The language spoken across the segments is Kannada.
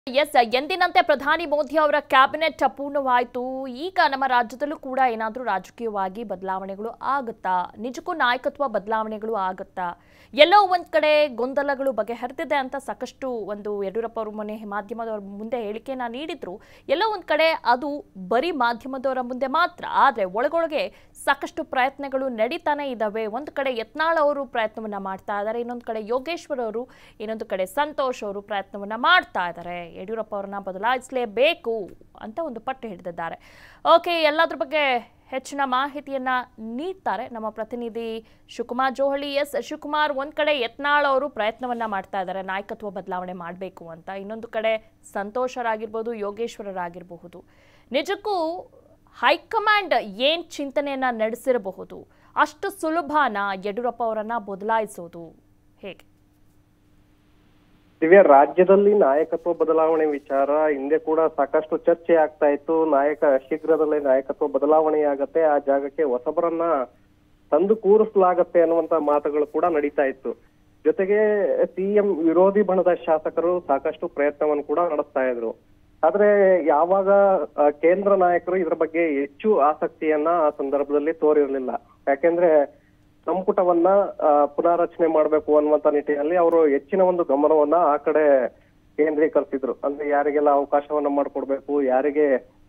ಎಸ್ ಎಂದಿನಂತೆ ಪ್ರಧಾನಿ ಮೋದಿ ಅವರ ಕ್ಯಾಬಿನೆಟ್ ಅಪೂರ್ಣವಾಯಿತು ಈಗ ನಮ್ಮ ರಾಜ್ಯದಲ್ಲೂ ಕೂಡ ಏನಾದರೂ ರಾಜಕೀಯವಾಗಿ ಬದಲಾವಣೆಗಳು ಆಗುತ್ತಾ ನಿಜಕ್ಕೂ ನಾಯಕತ್ವ ಬದಲಾವಣೆಗಳು ಆಗುತ್ತಾ ಎಲ್ಲೋ ಒಂದ್ ಕಡೆ ಗೊಂದಲಗಳು ಬಗೆಹರಿದಿದೆ ಅಂತ ಸಾಕಷ್ಟು ಒಂದು ಯಡಿಯೂರಪ್ಪ ಅವರು ಮೊನ್ನೆ ಮಾಧ್ಯಮದವರ ಮುಂದೆ ಹೇಳಿಕೆಯನ್ನ ನೀಡಿದ್ರು ಎಲ್ಲೋ ಒಂದ್ ಕಡೆ ಅದು ಬರೀ ಮಾಧ್ಯಮದವರ ಮುಂದೆ ಮಾತ್ರ ಆದ್ರೆ ಒಳಗೊಳಗೆ ಸಾಕಷ್ಟು ಪ್ರಯತ್ನಗಳು ನಡೀತಾನೆ ಇದ್ದಾವೆ ಒಂದು ಕಡೆ ಯತ್ನಾಳ್ ಅವರು ಪ್ರಯತ್ನವನ್ನ ಮಾಡ್ತಾ ಇದ್ದಾರೆ ಇನ್ನೊಂದು ಕಡೆ ಯೋಗೇಶ್ವರ್ ಅವರು ಇನ್ನೊಂದು ಕಡೆ ಸಂತೋಷ್ ಅವರು ಪ್ರಯತ್ನವನ್ನ ಮಾಡ್ತಾ ಇದ್ದಾರೆ ಯಡಿಯೂರಪ್ಪ ಅವರನ್ನ ಬದಲಾಯಿಸಲೇಬೇಕು ಅಂತ ಒಂದು ಪಟ್ಟು ಹಿಡಿದಿದ್ದಾರೆ ಓಕೆ ಎಲ್ಲದ್ರ ಬಗ್ಗೆ ಹೆಚ್ಚಿನ ಮಾಹಿತಿಯನ್ನ ನೀಡ್ತಾರೆ ನಮ್ಮ ಪ್ರತಿನಿಧಿ ಶಿವಕುಮಾರ್ ಜೋಹಳಿ ಎಸ್ ಶಿವಕುಮಾರ್ ಒಂದ್ ಕಡೆ ಯತ್ನಾಳ್ ಅವರು ಪ್ರಯತ್ನವನ್ನ ಮಾಡ್ತಾ ಇದ್ದಾರೆ ನಾಯಕತ್ವ ಬದಲಾವಣೆ ಮಾಡಬೇಕು ಅಂತ ಇನ್ನೊಂದು ಕಡೆ ಸಂತೋಷರಾಗಿರ್ಬೋದು ಯೋಗೇಶ್ವರರಾಗಿರಬಹುದು ನಿಜಕ್ಕೂ ಹೈಕಮಾಂಡ್ ಏನ್ ಚಿಂತನೆಯನ್ನ ನಡೆಸಿರಬಹುದು ಅಷ್ಟು ಸುಲಭನ ಯಡಿಯೂರಪ್ಪ ಅವರನ್ನ ಬದಲಾಯಿಸೋದು ಹೇಗೆ ದಿವ್ಯ ರಾಜ್ಯದಲ್ಲಿ ನಾಯಕತ್ವ ಬದಲಾವಣೆ ವಿಚಾರ ಹಿಂದೆ ಕೂಡ ಸಾಕಷ್ಟು ಚರ್ಚೆ ಆಗ್ತಾ ಇತ್ತು ನಾಯಕ ಶೀಘ್ರದಲ್ಲೇ ನಾಯಕತ್ವ ಬದಲಾವಣೆ ಆಗತ್ತೆ ಆ ಜಾಗಕ್ಕೆ ಹೊಸಬರನ್ನ ತಂದು ಕೂರಿಸಲಾಗತ್ತೆ ಅನ್ನುವಂತ ಮಾತುಗಳು ಕೂಡ ನಡೀತಾ ಇತ್ತು ಜೊತೆಗೆ ಸಿಎಂ ವಿರೋಧಿ ಬಣದ ಶಾಸಕರು ಸಾಕಷ್ಟು ಪ್ರಯತ್ನವನ್ನು ಕೂಡ ನಡೆಸ್ತಾ ಇದ್ರು ಆದ್ರೆ ಯಾವಾಗ ಆ, ಕೇಂದ್ರ ನಾಯಕರು ಇದ್ರ ಬಗ್ಗೆ ಹೆಚ್ಚು ಆಸಕ್ತಿಯನ್ನ ಆ ಸಂದರ್ಭದಲ್ಲಿ ತೋರಿರಲಿಲ್ಲ ಯಾಕೆಂದ್ರೆ ಸಂಪುಟವನ್ನ ಆ, ಪುನಾರಚನೆ ಮಾಡಬೇಕು ಅನ್ನುವಂತ ನಿಟ್ಟಿನಲ್ಲಿ ಅವರು ಹೆಚ್ಚಿನ ಒಂದು ಗಮನವನ್ನ ಆ ಕಡೆ ಕೇಂದ್ರೀಕರಿಸಿದ್ರು ಅಂದ್ರೆ ಯಾರಿಗೆಲ್ಲ ಅವಕಾಶವನ್ನ ಮಾಡ್ಕೊಡ್ಬೇಕು ಯಾರಿಗೆ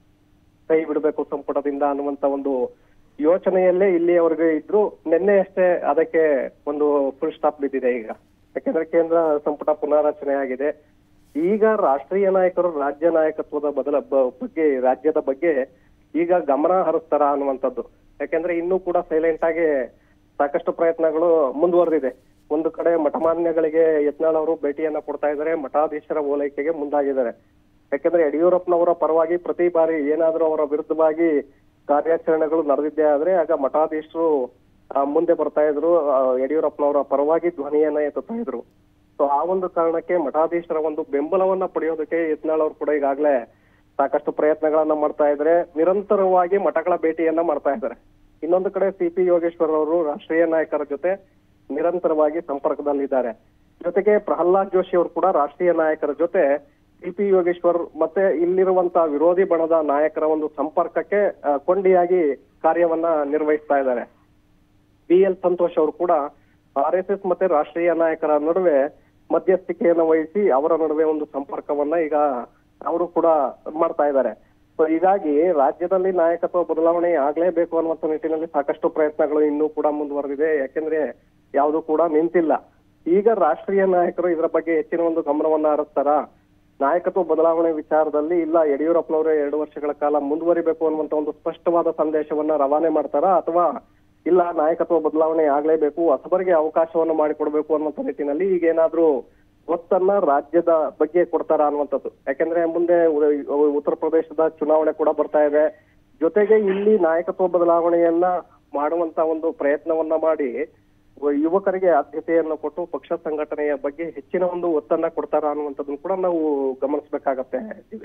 ಕೈ ಬಿಡಬೇಕು ಸಂಪುಟದಿಂದ ಅನ್ನುವಂತ ಒಂದು ಯೋಚನೆಯಲ್ಲೇ ಇಲ್ಲಿಯವರೆಗೆ ಇದ್ರು ನಿನ್ನೆ ಅಷ್ಟೇ ಅದಕ್ಕೆ ಒಂದು ಫುಲ್ ಸ್ಟಾಪ್ ಬಿದ್ದಿದೆ ಈಗ ಯಾಕೆಂದ್ರೆ ಕೇಂದ್ರ ಸಂಪುಟ ಪುನಾರಚನೆ ಆಗಿದೆ ಈಗ ರಾಷ್ಟ್ರೀಯ ನಾಯಕರು ರಾಜ್ಯ ನಾಯಕತ್ವದ ಬದಲ ಬ- ಬಗ್ಗೆ ರಾಜ್ಯದ ಬಗ್ಗೆ ಈಗ ಗಮನ ಹರಿಸ್ತಾರ ಅನ್ನುವಂಥದ್ದು ಯಾಕೆಂದ್ರೆ ಇನ್ನೂ ಕೂಡ ಸೈಲೆಂಟ್ ಆಗಿ ಸಾಕಷ್ಟು ಪ್ರಯತ್ನಗಳು ಮುಂದುವರೆದಿದೆ ಒಂದು ಕಡೆ ಮಠಮಾನ್ಯಗಳಿಗೆ ಯತ್ನಾಳ್ ಅವರು ಭೇಟಿಯನ್ನ ಕೊಡ್ತಾ ಇದ್ದಾರೆ ಮಠಾಧೀಶರ ಓಲೈಕೆಗೆ ಮುಂದಾಗಿದ್ದಾರೆ ಯಾಕಂದ್ರೆ ಯಡಿಯೂರಪ್ಪನವರ ಪರವಾಗಿ ಪ್ರತಿ ಬಾರಿ ಏನಾದ್ರೂ ಅವರ ವಿರುದ್ಧವಾಗಿ ಕಾರ್ಯಾಚರಣೆಗಳು ನಡೆದಿದ್ದೇ ಆದ್ರೆ ಆಗ ಮಠಾಧೀಶರು ಆ, ಮುಂದೆ ಬರ್ತಾ ಇದ್ರು ಆ, ಯಡಿಯೂರಪ್ಪನವರ ಪರವಾಗಿ ಧ್ವನಿಯನ್ನ ಎತ್ತುತ್ತಾ ಇದ್ರು ಸೊ ಆ ಒಂದು ಕಾರಣಕ್ಕೆ ಮಠಾಧೀಶರ ಒಂದು ಬೆಂಬಲವನ್ನ ಪಡೆಯೋದಕ್ಕೆ ಯತ್ನಾಳ್ ಅವರು ಕೂಡ ಈಗಾಗಲೇ ಸಾಕಷ್ಟು ಪ್ರಯತ್ನಗಳನ್ನ ಮಾಡ್ತಾ ಇದ್ದಾರೆ ನಿರಂತರವಾಗಿ ಮಠಗಳ ಭೇಟಿಯನ್ನ ಮಾಡ್ತಾ ಇದ್ದಾರೆ ಇನ್ನೊಂದು ಕಡೆ ಸಿ ಪಿ ಯೋಗೇಶ್ವರ್ ಅವರು ರಾಷ್ಟ್ರೀಯ ನಾಯಕರ ಜೊತೆ ನಿರಂತರವಾಗಿ ಸಂಪರ್ಕದಲ್ಲಿದ್ದಾರೆ ಜೊತೆಗೆ ಪ್ರಹ್ಲಾದ್ ಜೋಶಿ ಅವರು ಕೂಡ ರಾಷ್ಟ್ರೀಯ ನಾಯಕರ ಜೊತೆ ಸಿ ಪಿ ಯೋಗೇಶ್ವರ್ ಮತ್ತೆ ಇಲ್ಲಿರುವಂತಹ ವಿರೋಧಿ ಬಣದ ನಾಯಕರ ಒಂದು ಸಂಪರ್ಕಕ್ಕೆ ಆ, ಕೊಂಡಿಯಾಗಿ ಕಾರ್ಯವನ್ನ ನಿರ್ವಹಿಸ್ತಾ ಇದ್ದಾರೆ ಬಿ ಎಲ್ ಸಂತೋಷ್ ಅವರು ಕೂಡ ಆರ್ ಎಸ್ ಎಸ್ ಮತ್ತೆ ರಾಷ್ಟ್ರೀಯ ನಾಯಕರ ನಡುವೆ ಮಧ್ಯಸ್ಥಿಕೆಯನ್ನು ವಹಿಸಿ ಅವರ ನಡುವೆ ಒಂದು ಸಂಪರ್ಕವನ್ನ ಈಗ ಅವರು ಕೂಡ ಮಾಡ್ತಾ ಇದ್ದಾರೆ ಸೊ ಹೀಗಾಗಿ ರಾಜ್ಯದಲ್ಲಿ ನಾಯಕತ್ವ ಬದಲಾವಣೆ ಆಗ್ಲೇಬೇಕು ಅನ್ನುವಂತ ನಿಟ್ಟಿನಲ್ಲಿ ಸಾಕಷ್ಟು ಪ್ರಯತ್ನಗಳು ಇನ್ನೂ ಕೂಡ ಮುಂದುವರೆದಿದೆ ಯಾಕೆಂದ್ರೆ ಯಾವುದು ಕೂಡ ನಿಂತಿಲ್ಲ ಈಗ ರಾಷ್ಟ್ರೀಯ ನಾಯಕರು ಇದರ ಬಗ್ಗೆ ಹೆಚ್ಚಿನ ಒಂದು ಗಮನವನ್ನ ಹರಿಸ್ತಾರ ನಾಯಕತ್ವ ಬದಲಾವಣೆ ವಿಚಾರದಲ್ಲಿ ಇಲ್ಲ ಯಡಿಯೂರಪ್ಪನವರು ಎರಡು ವರ್ಷಗಳ ಕಾಲ ಮುಂದುವರಿಬೇಕು ಅನ್ನುವಂತ ಒಂದು ಸ್ಪಷ್ಟವಾದ ಸಂದೇಶವನ್ನ ರವಾನೆ ಮಾಡ್ತಾರಾ ಅಥವಾ ಇಲ್ಲ ನಾಯಕತ್ವ ಬದಲಾವಣೆ ಆಗ್ಲೇಬೇಕು ಹೊಸಬರಿಗೆ ಅವಕಾಶವನ್ನು ಮಾಡಿಕೊಡ್ಬೇಕು ಅನ್ನುವಂತ ನಿಟ್ಟಿನಲ್ಲಿ ಈಗ ಏನಾದ್ರೂ ಒತ್ತನ್ನ ರಾಜ್ಯದ ಬಗ್ಗೆ ಕೊಡ್ತಾರ ಅನ್ನುವಂಥದ್ದು ಯಾಕೆಂದ್ರೆ ಮುಂದೆ ಉ- ಉತ್ತರ ಪ್ರದೇಶದ ಚುನಾವಣೆ ಕೂಡ ಬರ್ತಾ ಇದೆ ಜೊತೆಗೆ ಇಲ್ಲಿ ನಾಯಕತ್ವ ಬದಲಾವಣೆಯನ್ನ ಮಾಡುವಂತ ಒಂದು ಪ್ರಯತ್ನವನ್ನ ಮಾಡಿ ಯುವಕರಿಗೆ ಆದ್ಯತೆಯನ್ನು ಕೊಟ್ಟು ಪಕ್ಷ ಸಂಘಟನೆಯ ಬಗ್ಗೆ ಹೆಚ್ಚಿನ ಒಂದು ಒತ್ತನ್ನ ಕೊಡ್ತಾರ ಅನ್ನುವಂಥದ್ದನ್ನು ಕೂಡ ನಾವು ಗಮನಿಸಬೇಕಾಗತ್ತೆ ಇವೆ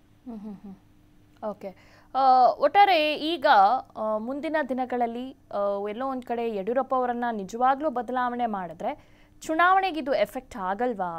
ಓಕೆ ಒಟ್ಟಾರೆ ಈಗ ಆ, ಮುಂದಿನ ದಿನಗಳಲ್ಲಿ ಆ, ಎಲ್ಲೋ ಒಂದು ಕಡೆ ಯಡಿಯೂರಪ್ಪ ಅವರನ್ನ ನಿಜವಾಗ್ಲೂ ಬದಲಾವಣೆ ಮಾಡಿದ್ರೆ ಚುನಾವಣೆಗೆ ಇದು ಎಫೆಕ್ಟ್ ಆಗಲ್ವಾ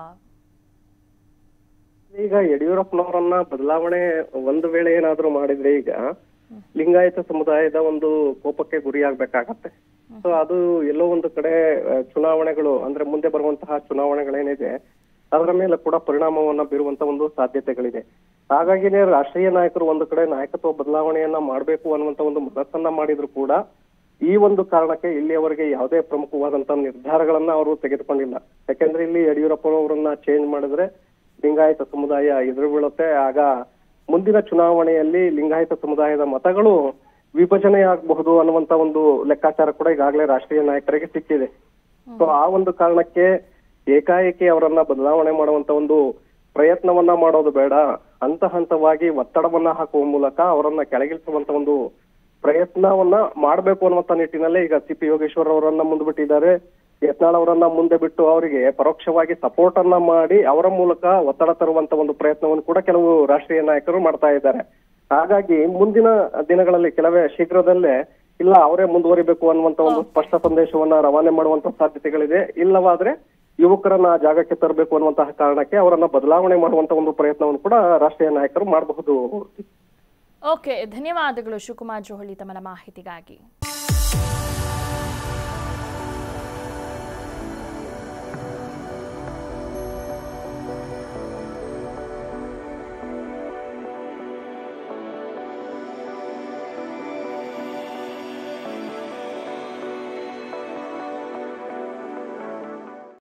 ಈಗ ಯಡಿಯೂರಪ್ಪನವರನ್ನ ಬದಲಾವಣೆ ಒಂದು ವೇಳೆ ಏನಾದ್ರೂ ಮಾಡಿದ್ರೆ ಈಗ ಲಿಂಗಾಯತ ಸಮುದಾಯದ ಒಂದು ಕೋಪಕ್ಕೆ ಗುರಿಯಾಗಬೇಕಾಗತ್ತೆ ಸೊ ಅದು ಎಲ್ಲೋ ಒಂದು ಕಡೆ ಆ, ಚುನಾವಣೆಗಳು ಅಂದ್ರೆ ಮುಂದೆ ಬರುವಂತಹ ಚುನಾವಣೆಗಳೇನಿದೆ ಅದರ ಮೇಲೆ ಕೂಡ ಪರಿಣಾಮವನ್ನ ಬೀರುವಂತ ಒಂದು ಸಾಧ್ಯತೆಗಳಿದೆ ಹಾಗಾಗಿನೇ ರಾಷ್ಟ್ರೀಯ ನಾಯಕರು ಒಂದು ಕಡೆ ನಾಯಕತ್ವ ಬದಲಾವಣೆಯನ್ನ ಮಾಡಬೇಕು ಅನ್ನುವಂತ ಒಂದು ಮನಸ್ಸನ್ನ ಮಾಡಿದ್ರು ಕೂಡ ಈ ಒಂದು ಕಾರಣಕ್ಕೆ ಇಲ್ಲಿಯವರೆಗೆ ಯಾವುದೇ ಪ್ರಮುಖವಾದಂತ ನಿರ್ಧಾರಗಳನ್ನ ಅವರು ತೆಗೆದುಕೊಂಡಿಲ್ಲ ಯಾಕೆಂದ್ರೆ ಇಲ್ಲಿ ಯಡಿಯೂರಪ್ಪನವರನ್ನ ಚೇಂಜ್ ಮಾಡಿದ್ರೆ ಲಿಂಗಾಯತ ಸಮುದಾಯ ಎದುರು ಬೀಳುತ್ತೆ ಆಗ ಮುಂದಿನ ಚುನಾವಣೆಯಲ್ಲಿ ಲಿಂಗಾಯತ ಸಮುದಾಯದ ಮತಗಳು ವಿಭಜನೆ ಆಗಬಹುದು ಅನ್ನುವಂತ ಒಂದು ಲೆಕ್ಕಾಚಾರ ಕೂಡ ಈಗಾಗಲೇ ರಾಷ್ಟ್ರೀಯ ನಾಯಕರಿಗೆ ಸಿಕ್ಕಿದೆ ಸೊ ಆ ಒಂದು ಕಾರಣಕ್ಕೆ ಏಕಾಏಕಿ ಅವರನ್ನ ಬದಲಾವಣೆ ಮಾಡುವಂತ ಒಂದು ಪ್ರಯತ್ನವನ್ನ ಮಾಡೋದು ಬೇಡ ಹಂತ ಹಂತವಾಗಿ ಒತ್ತಡವನ್ನ ಹಾಕುವ ಮೂಲಕ ಅವರನ್ನ ಕೆಳಗಿಳಿಸುವಂತ ಒಂದು ಪ್ರಯತ್ನವನ್ನ ಮಾಡ್ಬೇಕು ಅನ್ನುವಂತ ನಿಟ್ಟಿನಲ್ಲೇ ಈಗ ಸಿ ಪಿ ಯೋಗೇಶ್ವರ್ ಅವರನ್ನ ಮುಂದ್ಬಿಟ್ಟಿದ್ದಾರೆ ಯತ್ನಾಳ್ ಅವರನ್ನ ಮುಂದೆ ಬಿಟ್ಟು ಅವರಿಗೆ ಪರೋಕ್ಷವಾಗಿ ಸಪೋರ್ಟ್ ಅನ್ನ ಮಾಡಿ ಅವರ ಮೂಲಕ ಒತ್ತಡ ತರುವಂತ ಒಂದು ಪ್ರಯತ್ನವನ್ನು ಕೂಡ ಕೆಲವು ರಾಷ್ಟ್ರೀಯ ನಾಯಕರು ಮಾಡ್ತಾ ಇದ್ದಾರೆ ಹಾಗಾಗಿ ಮುಂದಿನ ದಿನಗಳಲ್ಲಿ ಕೆಲವೇ ಶೀಘ್ರದಲ್ಲೇ ಇಲ್ಲ ಅವರೇ ಮುಂದುವರಿಬೇಕು ಅನ್ನುವಂತ ಒಂದು ಸ್ಪಷ್ಟ ಸಂದೇಶವನ್ನ ರವಾನೆ ಮಾಡುವಂತ ಸಾಧ್ಯತೆಗಳಿದೆ ಇಲ್ಲವಾದ್ರೆ ಯುವಕರನ್ನ ಆ ಜಾಗಕ್ಕೆ ತರಬೇಕು ಅನ್ನುವಂತಹ ಕಾರಣಕ್ಕೆ ಅವರನ್ನ ಬದಲಾವಣೆ ಮಾಡುವಂತ ಒಂದು ಪ್ರಯತ್ನವನ್ನು ಕೂಡ ರಾಷ್ಟ್ರೀಯ ನಾಯಕರು ಮಾಡಬಹುದು ಓಕೆ ಧನ್ಯವಾದಗಳು ಶಿವಕುಮಾರ್ ಜೋಹಳಿ ತಮ್ಮ ಮಾಹಿತಿಗಾಗಿ